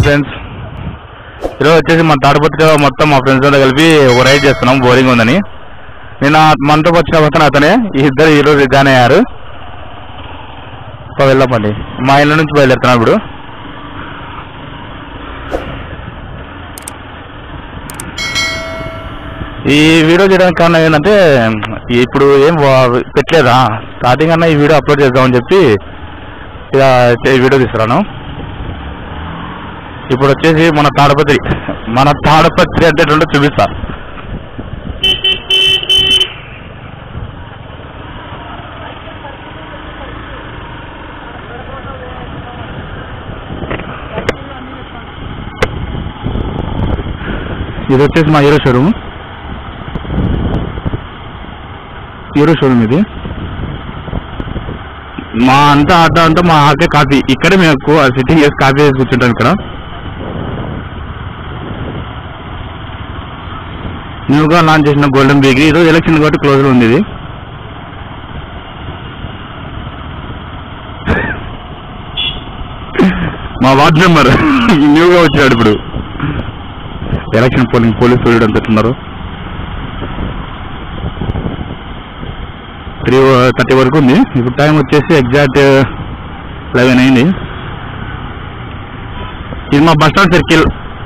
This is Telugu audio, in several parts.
ఫ్రెండ్స్ ఈరోజు వచ్చేసి మన తాడపత్రిలో మొత్తం మా ఫ్రెండ్స్ అంతా కలిపి ఒక రైడ్ చేస్తున్నాం బోరింగ్ ఉందని నేను మనతో వచ్చిన పక్కన అతనే ఈ ఇద్దరు ఈరోజు గానే అయ్యారు సో వెళ్ళమండి మా ఇళ్ళ నుంచి బయలుదేరుతున్నాం ఇప్పుడు ఈ వీడియో చేయడానికి కారణం ఏంటంటే ఇప్పుడు ఏం వా- పెట్టలేదా స్టార్టింగ్ అన్న ఈ వీడియో అప్లోడ్ చేద్దామని చెప్పి ఇలా ఈ వీడియో తీసుకురాను ఇప్పుడు వచ్చేసి మన తాడపత్రి మన తాడపత్రి అంటే ఎట్లుంటో చూపిస్తా ఇది వచ్చేసి మా హీరో షోరూమ్ హీరో షోరూమ్ ఇది మా అంతా ఆట అంతా మా ఆకే కాఫీ ఇక్కడే మేము ఎక్కువ సిట్టింగ్ చేసి కాఫీ చేసి కూర్చుంటాం ఇక్కడ న్యూగా లాంచ్ చేసిన గోల్డెన్ బేకరీ ఈరోజు ఎలక్షన్ కాబట్టి క్లోజ్ లో ఉంది ఇది మా వార్డ్ మెంబర్ న్యూగా వచ్చాడు ఇప్పుడు ఎలక్షన్ పోలింగ్ పోలీస్ చూడడం అంటున్నారు త్రీ థర్టీ వరకు ఉంది ఇప్పుడు టైం వచ్చేసి ఎగ్జాక్ట్ లెవెన్ అయింది ఇది మా బస్ స్టాండ్ సర్కిల్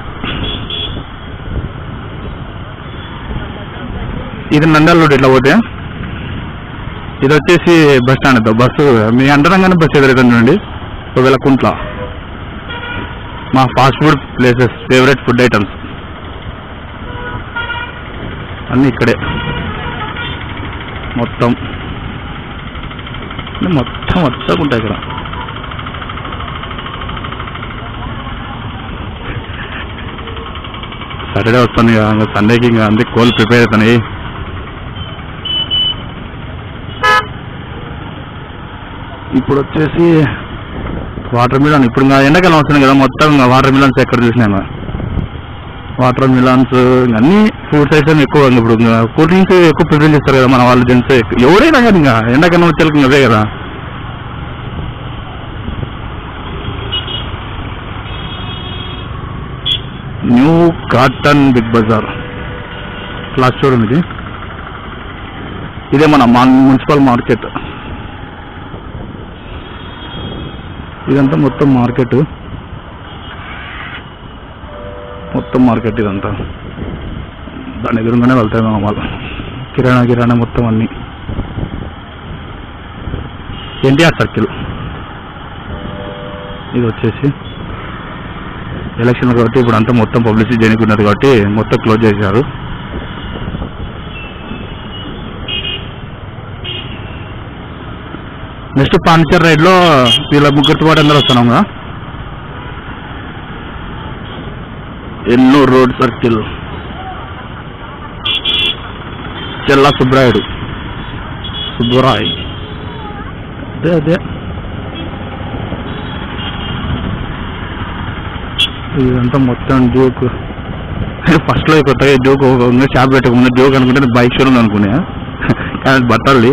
ఇది నంద్యాల రోడ్ ఇట్లా పోతే ఇది వచ్చేసి బస్ స్టాండ్ తో బస్సు మీ అంటరంగానే బస్సు ఎదురుతుంది చూడండి ఒకవేళ కుంట్ల మా fast food places favourite food items అన్నీ ఇక్కడే మొత్తం అన్నీ మొత్తం మొత్తం ఉంటాయి ఇక్కడ సాటర్డే వస్తుంది కదా ఇంకా సండేకి ఇంకా అంతే కోల్ ప్రిపేర్ అవుతున్నాయి ఇప్పుడు వచ్చేసి వాటర్ మిలన్ ఇప్పుడు ఇంకా ఎండాకాలం వస్తుంది కదా మొత్తం ఇంకా వాటర్ మిలన్స్ ఎక్కడ చూసినా వాటర్ మిలన్స్ అన్ని ఫ్రూట్స్ ఐటమ్ ఎక్కువ ఇంకా ఇప్పుడు ఇంకా కూల్ డ్రింక్స్ ఎక్కువ ప్రిఫర్ చేస్తారు కదా మన వాళ్ళు జెంట్స్ ఎవరైనా కానీ ఇంకా ఎండాకాలం వచ్చేకి ఇంకా అవే కదా new cotton Big Bazaar class showroom ఇది ఇదే మన మా- మున్సిపల్ మార్కెట్ ఇదంతా మొత్తం మార్కెట్ మొత్తం మార్కెట్ ఇదంతా దాని ఎదురుగానే వెళ్తాయి మా వాళ్ళు కిరాణా కిరాణా మొత్తం అన్ని ఎన్టీఆర్ సర్కిల్ ఇది వచ్చేసి ఎలక్షన్ కాబట్టి ఇప్పుడు అంతా మొత్తం పబ్లిసిటీ చేయనుకున్నారు కాబట్టి మొత్తం క్లోజ్ చేశారు నెక్స్ట్ పాండిచర్ రైడ్ లో వీళ్ళ ముగ్గురితో పాటు అందరూ వస్తున్నాం కదా ఎన్నూరు రోడ్ సర్కిల్ చెల్లా సుబ్రాయుడు సుబ్బరాయ్ అదే అదే ఇదంతా మొత్తం జోక్ ఫస్ట్ లో కొత్తగా జోక్ షాప్ పెట్టుకున్నా జోక్ అనుకుంటే బైక్ షోరూమ్ అనుకున్నా కానీ బట్టలు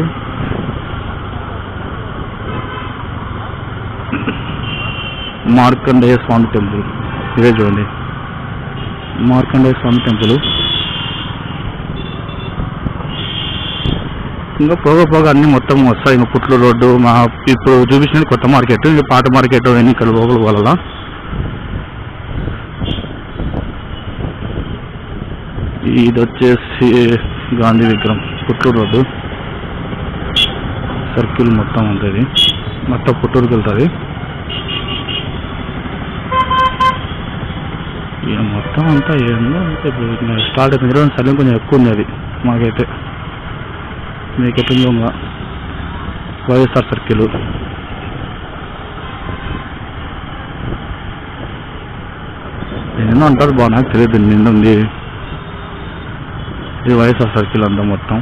మార్కండేయ స్వామి టెంపుల్ ఇదే చూడండి మార్కండేయ స్వామి టెంపుల్ ఇంకా పోగా పోగా అన్ని మొత్తం వస్తాయి ఇంకా పుట్లు రోడ్డు మా ఇప్పుడు చూపించినది కొత్త మార్కెట్ ఇంకా పాత మార్కెట్ అన్ని ఇక్కడ లోపల పోవాలా ఇది వచ్చేసి గాంధీ విగ్రహం పుట్టూరు రోడ్డు సర్కిల్ మొత్తం ఉంటుంది మొత్తం పుట్టూరుకి వెళ్తుంది ఇక మొత్తం అంతా ఏందో అంతే ఇప్పుడు ఇంకా స్టార్ట్ అయిపోయింది ఈరోజు చలి కొంచెం ఎక్కువ ఉంది అది మాకైతే మీకు ఎట్లుందో ఇంకా వైఎస్ఆర్ సర్కిల్ ఏమో అంటారు బాగా నాకు తెలియదు నిండు ఉంది ఇది వైఎస్ఆర్ సర్కిల్ అంతా మొత్తం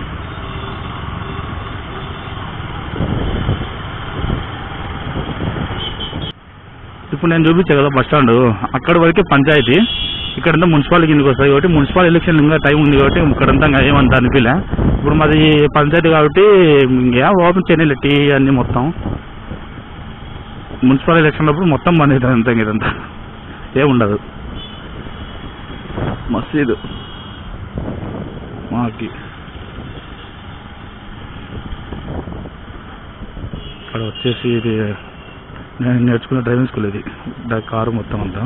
ఇప్పుడు నేను చూపించా కదా బస్ స్టాండ్ అక్కడ వరకే పంచాయతీ ఇక్కడంతా మున్సిపాలిటీ కిందకి వస్తాయి కాబట్టి మున్సిపల్ ఎలక్షన్ ఇంకా టైం ఉంది కాబట్టి ఇక్కడంతా ఇంకా ఏమంత అనిపించలే ఇప్పుడు మాది పంచాయతీ కాబట్టి ఇంకా ఓపెన్ చేయలేదు టీ అన్ని మొత్తం మున్సిపల్ ఎలక్షన్ అప్పుడు మొత్తం బంద్ అవుతుంది అంతా ఇదంతా ఏముండదు మసీదు మాకి ఇక్కడ వచ్చేసి ఇది నేను నేర్చుకున్న డ్రైవింగ్ స్కూల్ ఇది డా- కారు మొత్తం అంతా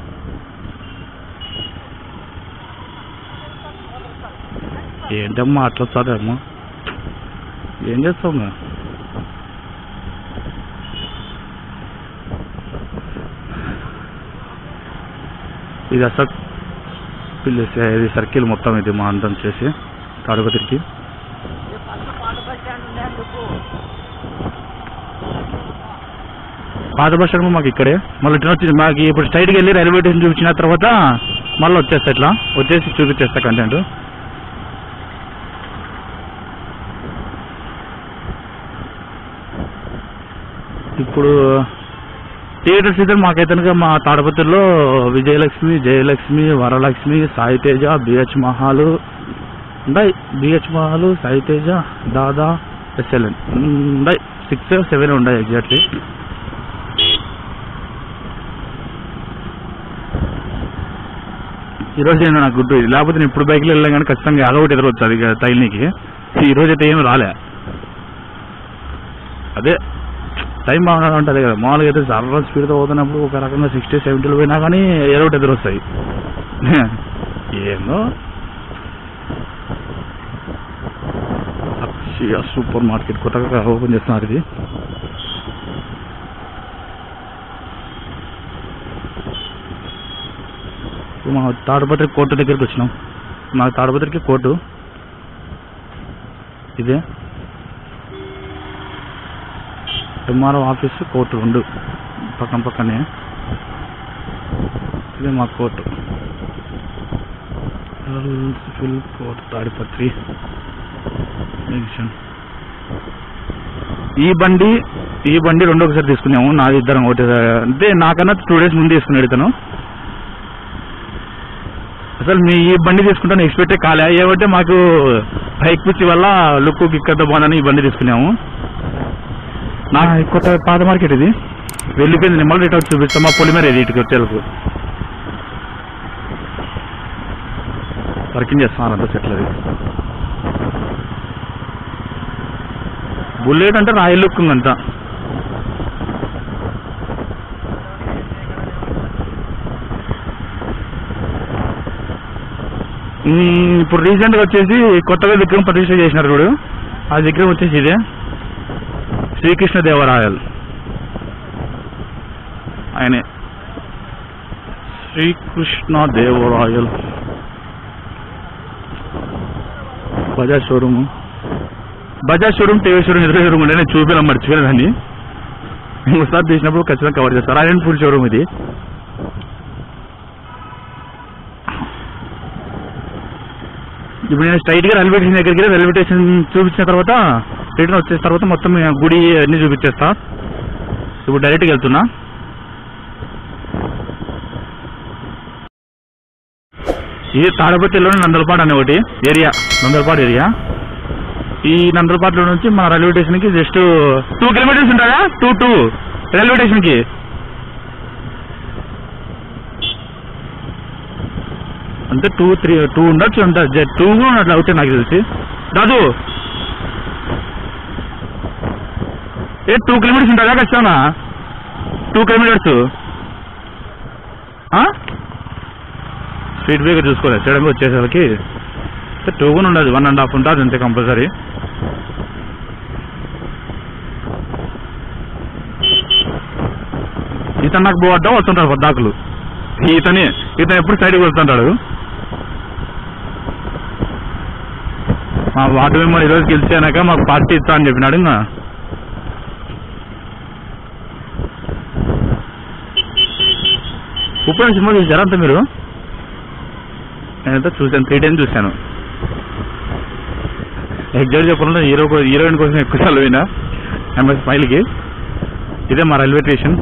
ఏంటమ్మా అట్లా వస్తారేమ్మా ఏం చేస్తావు ఇంకా ఇది అసలు పిల్లేసి ఇది సర్కిల్ మొత్తం ఇది మా అందం చేసి తాడుపత్రికి పాత బస్ స్టాండ్ మాకు ఇక్కడే మళ్ళీ ఇట్లా వచ్చి మాకు ఇప్పుడు స్ట్రైట్కి వెళ్ళి రైల్వే స్టేషన్ చూపించిన తర్వాత మళ్ళీ వచ్చేస్తా ఇట్లా వచ్చేసి చూపించేస్తా కంటెంట్ ఇప్పుడు థియేటర్స్ అయితే మాకైతే కనుక మా తాడపత్రిలో విజయలక్ష్మి జయలక్ష్మి వరలక్ష్మి సాయితేజ బిహెచ్ మహాలు ఉన్నాయి బిహెచ్ మహాలు సాయితేజ దాదా ఎస్ఎల్ఎన్ ఉన్నాయి సిక్స్ సెవెన్ ఉన్నాయి ఎగ్జాక్ట్లీ ఈరోజు నేను నాకు గుర్తు లేకపోతే నేను ఇప్పుడు బైక్లో వెళ్ళాను కానీ ఖచ్చితంగా అదొకటి ఎదురవచ్చు అది తైలినికి ఈ రోజు అయితే ఏం రాలే అదే టైం బాగుండడం అంటే అదే కదా మామూలుగా అయితే సర్వ స్పీడ్తో పోతున్నప్పుడు ఒక రకంగా సిక్స్టీ సెవెంటీలో పోయినా కానీ ఏదో ఒకటి ఎదురొస్తాయి ఏందో అక్షయ సూపర్ మార్కెట్ కొత్తగా ఓపెన్ చేస్తున్నారు ఇది ఇప్పుడు మా తాడపత్రి కోర్టు దగ్గరికి వచ్చినాం మా తాడపత్రికి కోర్టు ఇదే ఎంఆర్ఓ ఆఫీస్ కోర్టు రెండు పక్కన పక్కనే ఇదే మా court full court Tadipatri junction ఈ బండి ఈ బండి రెండు ఒకసారి తీసుకున్నాము నాది ఇద్దరం ఒకటి అంటే నాకన్నా టూ డేస్ ముందు తీసుకున్నాడు ఇతను అసలు మీ ఈ బండి తీసుకుంటాను ఎక్స్పెక్టే కాలే ఏమంటే మాకు బైక్ పిచ్చి వల్ల లుక్ గిక్కతో బాగుందని ఈ బండి తీసుకున్నాము నా కొత్త పాత మార్కెట్ ఇది వెళ్ళిపోయింది నేను మళ్ళీ రిటర్న్ చూపిస్తాం మా పొలిమేర ఇది ఇటుకి వచ్చేలకు వర్కింగ్ చేస్తున్నారు అంతా చెట్లు అది బుల్లెట్ అంటే రాయి లుక్ అంతా ఉమ్, ఇప్పుడు రీసెంట్ గా వచ్చేసి కొత్తగా విగ్రహం ప్రతిష్ట చేసినారు చూడు ఆ విగ్రహం వచ్చేసి ఇదే శ్రీకృష్ణ దేవరాయల్ ఆయనే Srikrishna Devarayal Bajaj showroom Bajaj showroom TV showroom ఎదురు షోరూమ్ ఉండే నేను చూపిన మర్చిపోయాను ఒకసారి తీసినప్పుడు ఖచ్చితంగా కవర్ చేస్తారు రాయల్ ఎన్ఫీల్డ్ షోరూమ్ ఇది ఇప్పుడు నేను స్ట్రైట్ గా రైల్వే స్టేషన్ దగ్గరికి వెళ్ళి రైల్వే స్టేషన్ చూపించిన తర్వాత రిటర్న్ వచ్చేసిన తర్వాత మొత్తం ఈ గుడి అన్ని చూపించేస్తా ఇప్పుడు డైరెక్ట్గా వెళ్తున్నా ఈ తాడపత్రిలోని నందలపాడు అనే ఒకటి ఏరియా నందలపాడు ఏరియా ఈ నందలపాడులో నుంచి మన రైల్వే స్టేషన్ కి జస్ట్ టూ కిలోమీటర్స్ ఉంటుందా టూ టూ రైల్వే స్టేషన్ కి అంటే టూ త్రీ టూ ఉండొచ్చు అంత టూ కూడా ఉన్నట్లు అవుతాయి నాకు తెలిసి రాజు ఏ టూ కిలోమీటర్స్ ఉంటుందా ఖచ్చితంగా టూ కిలోమీటర్స్ స్పీడ్ బ్రేకర్ చూసుకోలేదు సడన్గా వచ్చేసరికి టూ కూడా ఉండదు వన్ అండ్ హాఫ్ ఉంటుంది అంతే కంపల్సరీ ఇతను నాకు పోవద్దా వస్తుంటాడు పద్దాకులు ఇతని ఇతను ఎప్పుడు సైడ్కి వస్తుంటాడు మా వార్డు మెంబర్ ఈరోజు గెలిచాక మాకు పార్టీ ఇస్తా అని చెప్పినాడు ఇంకా ఇప్పుడు సినిమా చూసారా అంత మీరు నేనైతే చూశాను త్రీ టైమ్స్ చూశాను ఎగ్జాక్ట్ చెప్పాలంటే హీరో హీరోయిన్ కోసం ఎక్కువ సార్లు పోయినా ఎంఎస్ స్మైల్కి ఇదే మా రైల్వే స్టేషన్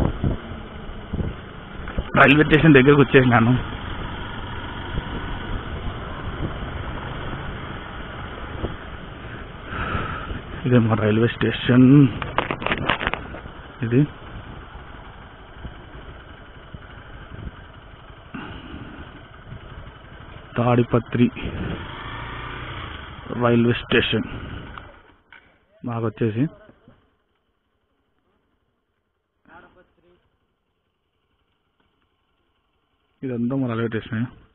రైల్వే స్టేషన్ దగ్గరకు వచ్చేసినాను ఇదే మా రైల్వే స్టేషన్ ఇది తాడిపత్రి రైల్వే స్టేషన్ మాకు వచ్చేసి ఇదంతా మన రైల్వే స్టేషన్